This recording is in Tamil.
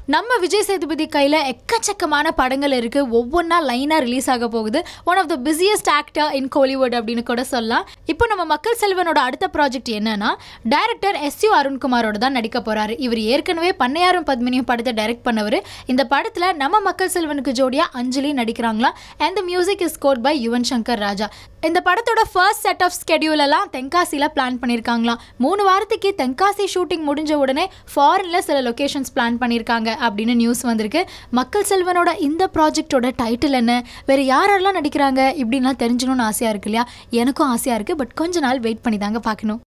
நம்ம விஜய் சேதுபதி கையில் எக்கச்சக்கமான படங்கள் இருக்குது ஒவ்வொன்றா லைனாக ரிலீஸ் ஆக போகுது one of the busiest actor in Kollywood அப்படின்னு கூட சொல்லலாம் இப்போ நம்ம மக்கள் செல்வனோட அடுத்த ப்ராஜெக்ட் என்னன்னா டைரக்டர் எஸ் யூ அருண்குமாரோட தான் நடிக்க போறாரு இவர் ஏற்கனவே பண்ணையாரும் பத்மினியும் படத்தை டைரக்ட் பண்ணவர் இந்த படத்தில் நம்ம மக்கள் செல்வனுக்கு ஜோடியா அஞ்சலி நடிக்கிறாங்களா and the music is score by Yuvan Shankar Raja இந்த படத்தோட ஃபர்ஸ்ட் செட் ஆஃப் ஸ்கெடியூல் எல்லாம் தென்காசியில் பிளான் பண்ணியிருக்காங்களாம் மூணு வாரத்துக்கு தென்காசி ஷூட்டிங் முடிஞ்ச உடனே ஃபாரினில் சில லொகேஷன்ஸ் பிளான் பண்ணியிருக்காங்க அப்படின்னு நியூஸ் வந்திருக்கு மக்கள் செல்வனோட இந்த ப்ராஜெக்டோட டைட்டில் என்ன வேறு யாரெல்லாம் நடிக்கிறாங்க இப்படின்லாம் தெரிஞ்சுக்கணும்னு ஆசையாக இருக்கு இல்லையா எனக்கும் ஆசையாக இருக்குது பட் கொஞ்ச நாள் வெயிட் பண்ணி தாங்க பார்க்கணும்